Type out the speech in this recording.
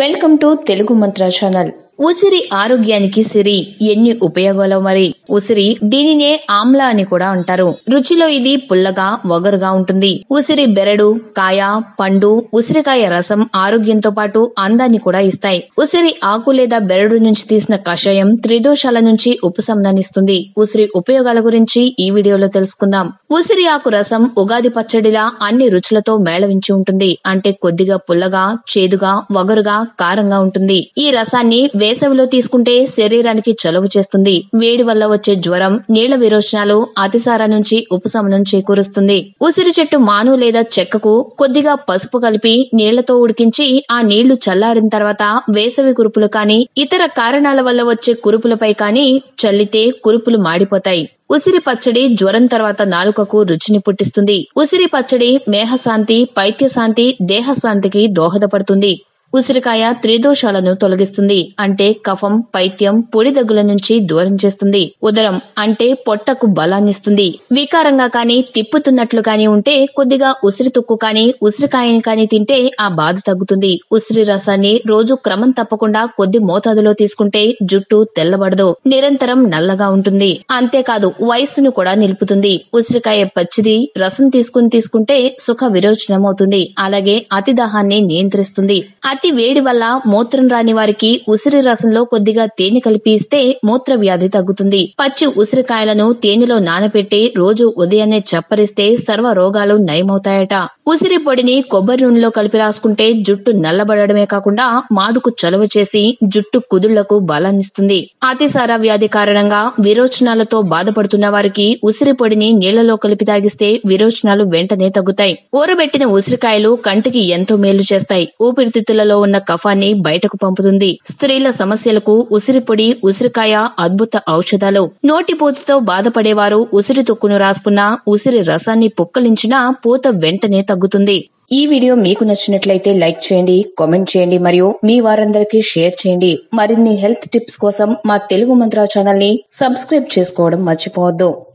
welcome to Telugu మంత్ర channel ఉసిరి ఆరోగ్యానికి సిరి ఎన్ని ఉపయోగాలు మరి ఉసిరి దీనినే ఆమ్ల అని కూడా అంటారు రుచిలో ఇది పుల్లగా వగరుగా ఉంటుంది ఉసిరి బెరడు కాయ పండు ఉసిరికాయ రసం ఆరోగ్యంతో పాటు అందాన్ని కూడా ఇస్తాయి ఉసిరి ఆకు లేదా బెరడు నుంచి తీసిన కషాయం త్రిదోషాల నుంచి ఉపశమనాన్నిస్తుంది ఉసిరి ఉపయోగాల గురించి ఈ వీడియోలో తెలుసుకుందాం ఉసిరి ఆకు రసం ఉగాది పచ్చడిలా అన్ని రుచులతో మేళవించి ఉంటుంది అంటే కొద్దిగా పుల్లగా చేదుగా వగరుగా కారంగా ఉంటుంది ఈ రసాన్ని వేసవిలో తీసుకుంటే శరీరానికి చలువ చేస్తుంది వేడి వల్ల వచ్చే జ్వరం నీళ్ల విరోచనాలు అతిసార నుంచి ఉపశమనం చేకూరుస్తుంది ఉసిరి చెట్టు మాను లేదా చెక్కకు కొద్దిగా పసుపు కలిపి నీళ్లతో ఉడికించి ఆ నీళ్లు చల్లారిన తర్వాత వేసవి కురుపులు కాని ఇతర కారణాల వల్ల వచ్చే కురుపులపై కాని చల్లితే కురుపులు మాడిపోతాయి ఉసిరి పచ్చడి జ్వరం తర్వాత నాలుకకు రుచిని పుట్టిస్తుంది ఉసిరి పచ్చడి మేహశాంతి పైత్యశాంతి దేహశాంతికి దోహదపడుతుంది ఉసిరికాయ త్రిదోషాలను తొలగిస్తుంది అంటే కఫం పైత్యం పొడి దగ్గుల నుంచి దూరం చేస్తుంది ఉదరం అంటే పొట్టకు బలాన్నిస్తుంది వికారంగా కాని తిప్పుతున్నట్లు కాని ఉంటే కొద్దిగా ఉసిరి తొక్కు కాని ఉసిరికాయని కాని తింటే ఆ బాధ తగ్గుతుంది ఉసిరి రసాన్ని రోజు క్రమం తప్పకుండా కొద్ది మోతాదులో తీసుకుంటే జుట్టు తెల్లబడదు నిరంతరం నల్లగా ఉంటుంది అంతేకాదు వయస్సును కూడా నిలుపుతుంది ఉసిరికాయ పచ్చిది రసం తీసుకుని తీసుకుంటే సుఖ విరోచనం అవుతుంది అలాగే అతి దాహాన్ని నియంత్రిస్తుంది అతి వేడి వల్ల మూత్రం రాని వారికి ఉసిరి రసంలో కొద్దిగా తేనె కలిపి ఇస్తే మూత్ర వ్యాధి తగ్గుతుంది పచ్చి ఉసిరికాయలను తేనెలో నానబెట్టి రోజు ఉదయాన్నే చప్పరిస్తే సర్వ రోగాలు నయమవుతాయట ఉసిరి పొడిని కొబ్బరి నూనెలో కలిపి రాసుకుంటే జుట్టు నల్లబడమే కాకుండా మాడుకు చలువ చేసి జుట్టు కుదుళ్లకు బలాన్నిస్తుంది అతిసార వ్యాధి కారణంగా విరోచనాలతో బాధపడుతున్న వారికి ఉసిరి పొడిని నీళ్లలో కలిపి తాగిస్తే విరోచనాలు వెంటనే తగ్గుతాయి ఊరబెట్టిన ఉసిరికాయలు కంటికి ఎంతో మేలు చేస్తాయి ఊపిరితిత్తులలో ఉన్న కఫాన్ని బయటకు పంపుతుంది స్త్రీల సమస్యలకు ఉసిరి పొడి ఉసిరికాయ అద్భుత ఔషధాలు నోటిపూతతో బాధపడేవారు ఉసిరి తొక్కును రాసుకున్న ఉసిరి రసాన్ని పుక్కలించినా పూత వెంటనే తగ్గుతుంది ఈ వీడియో మీకు నచ్చినట్లయితే లైక్ చేయండి కామెంట్ చేయండి మరియు మీ వారందరికీ షేర్ చేయండి మరిన్ని హెల్త్ టిప్స్ కోసం మా తెలుగు మంత్ర ఛానల్ ని సబ్స్క్రైబ్ చేసుకోవడం మర్చిపోవద్దు